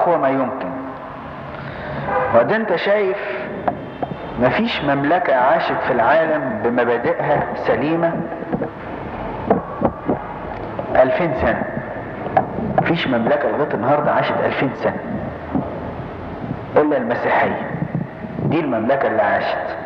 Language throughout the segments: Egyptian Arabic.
اقوى ما يمكن وده انت شايف مفيش مملكة عاشت في العالم بمبادئها سليمة ألفين سنة مفيش مملكة لغاية النهاردة عاشت ألفين سنة إلا المسيحية دي المملكة اللي عاشت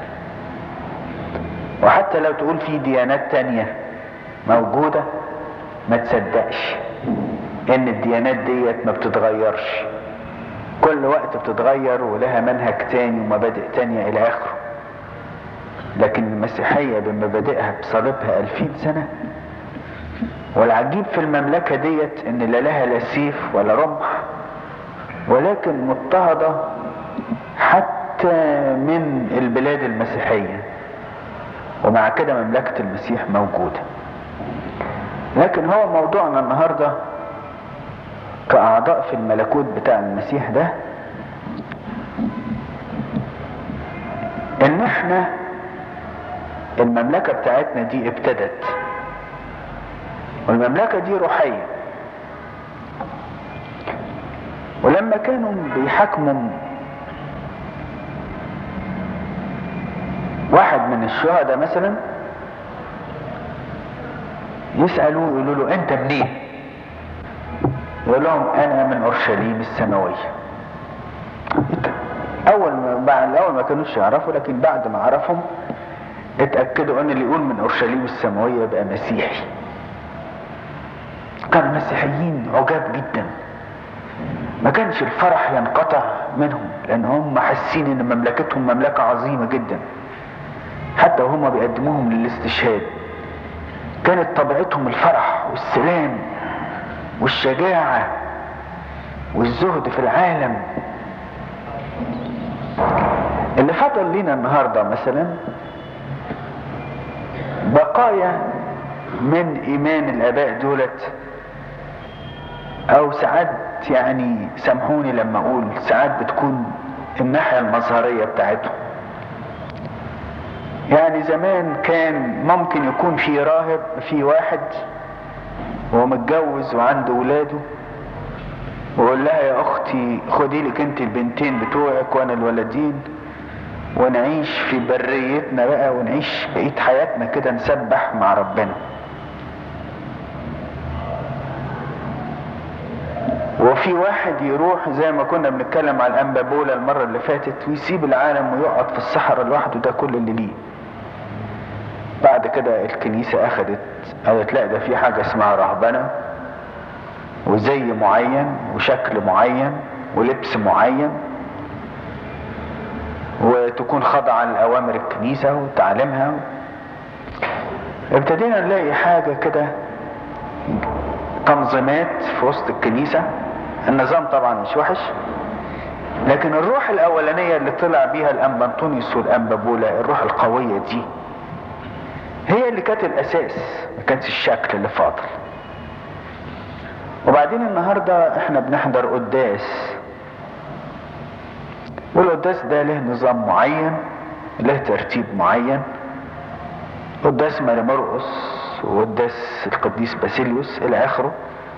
وحتى لو تقول في ديانات تانية موجودة ما تصدقش ان الديانات ديت ما بتتغيرش كل وقت بتتغير ولها منهج تاني ومبادئ تانية الى اخره لكن المسيحية بمبادئها بصليبها الفين سنة والعجيب في المملكة ديت ان لا لها لا سيف ولا رمح ولكن مضطهدة حتى من البلاد المسيحية ومع كده مملكة المسيح موجودة لكن هو موضوعنا النهاردة كأعضاء في الملكوت بتاع المسيح ده ان احنا المملكة بتاعتنا دي ابتدت والمملكة دي روحية ولما كانوا بيحاكموا واحد من الشهداء مثلا يسألوه يقولوا له انت منين يقول لهم انا من اورشليم السماوية اول ما بعد الاول ما كانوش يعرفوا لكن بعد ما عرفهم اتأكدوا ان اللي يقول من اورشليم السماوية يبقى مسيحي كانوا مسيحيين عجاب جدا ما كانش الفرح ينقطع منهم لان هم حاسين ان مملكتهم مملكة عظيمة جدا حتى وهم بيقدموهم للاستشهاد كانت طبيعتهم الفرح والسلام والشجاعة والزهد في العالم اللي فضل لنا النهاردة مثلا بقايا من ايمان الاباء دولت او ساعات يعني سامحوني لما اقول ساعات بتكون الناحية المظهرية بتاعتهم يعني زمان كان ممكن يكون في راهب في واحد وهو متجوز وعنده ولاده ويقول لها يا اختي خدي لك انت البنتين بتوعك وانا الولدين ونعيش في بريتنا بقى ونعيش بقية حياتنا كده نسبح مع ربنا وفي واحد يروح زي ما كنا بنتكلم على الانبابولا المرة اللي فاتت ويسيب العالم ويقعد في الصحراء لوحده ده كل اللي ليه بعد كده الكنيسة اخدت قالت لا ده في حاجة اسمها رهبنة وزي معين وشكل معين ولبس معين وتكون خاضعة لأوامر الكنيسة وتعليمها ابتدينا نلاقي حاجة كده تنظيمات في وسط الكنيسة النظام طبعا مش وحش لكن الروح الأولانية اللي طلع بيها الأنبا أنطونيوس والأنبا بولا الروح القوية دي هي اللي كانت الأساس ما كانش الشكل اللي فاضل وبعدين النهاردة احنا بنحضر قداس والقداس ده له نظام معين له ترتيب معين قداس ماري مرقس وقداس القديس باسيليوس الى اخره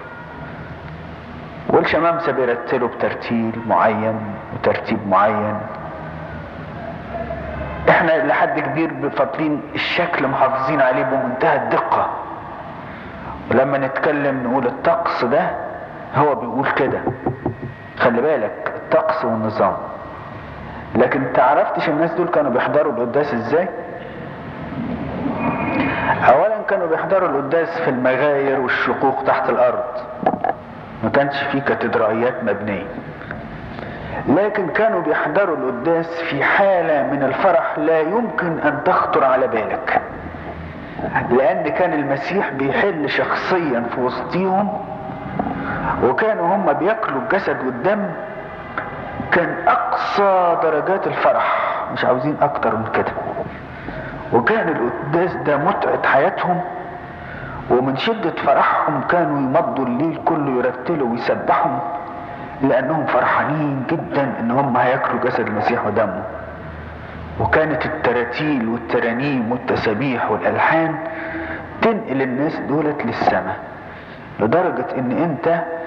والشمامسة بيرتلوا بترتيل معين وترتيب معين احنا لحد كبير بفاضلين الشكل محافظين عليه بمنتهى الدقة ولما نتكلم نقول الطقس ده هو بيقول كده خلي بالك الطقس والنظام لكن تعرفتش الناس دول كانوا بيحضروا القداس ازاي اولا كانوا بيحضروا القداس في المغاير والشقوق تحت الارض ما كانش في كاتدرائيات مبنية لكن كانوا بيحضروا القداس في حالة من الفرح لا يمكن ان تخطر على بالك لان كان المسيح بيحل شخصيا في وسطيهم وكانوا هم بياكلوا الجسد والدم كان اقصى درجات الفرح مش عاوزين اكتر من كده وكان القداس ده متعة حياتهم ومن شدة فرحهم كانوا يمضوا الليل كله يرتلوا ويسبحوا لانهم فرحانين جدا ان هم هياكلوا جسد المسيح ودمه وكانت التراتيل والترانيم والتسابيح والالحان تنقل الناس دولت للسماء لدرجة ان انت